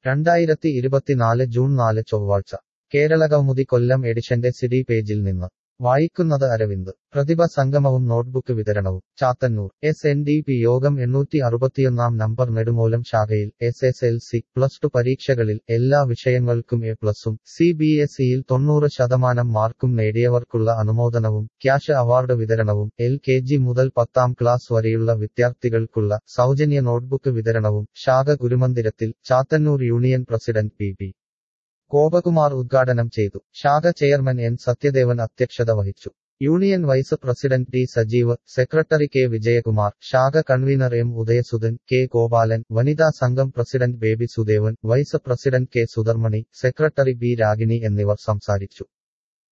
രണ്ടായിരത്തി ഇരുപത്തിനാല് ജൂൺ നാല് ചൊവ്വാഴ്ച കേരളകൗമുദി കൊല്ലം എഡിഷന്റെ സിഡി പേജിൽ നിന്ന് വായിക്കുന്നത് അരവിന്ദ് പ്രതിഭ സംഗമവും നോട്ട്ബുക്ക് വിതരണവും Chathannur S N D P Yogam എണ്ണൂറ്റി അറുപത്തിയൊന്നാം നമ്പർ നെടുമൂലം ശാഖയിൽ S S L C plus two പരീക്ഷകളിൽ എല്ലാ വിഷയങ്ങൾക്കും എ പ്ലസും സി ബി എസ് ഇയിൽ തൊണ്ണൂറ് ശതമാനം മാർക്കും നേടിയവർക്കുള്ള അനുമോദനവും ക്യാഷ് അവാർഡ് വിതരണവും എൽ കെ ജി മുതൽ പത്താം ക്ലാസ് വരെയുള്ള വിദ്യാർത്ഥികൾക്കുള്ള സൗജന്യ നോട്ട്ബുക്ക് വിതരണവും ശാഖ ഗുരുമന്ദിരത്തിൽ Chathannur union president P P Gopakumar ഉദ്ഘാടനം ചെയ്തു ശാഖ ചെയർമാൻ എൻ സത്യദേവൻ അധ്യക്ഷത വഹിച്ചു union vice president T Sajeev secretary K Vijayakumar ശാഖ convenor M Udayasudhan K Gopalan വനിതാ സംഘം president Baby Sudevan vice president K Sudharmani secretary B Ragini എന്നിവർ സംസാരിച്ചു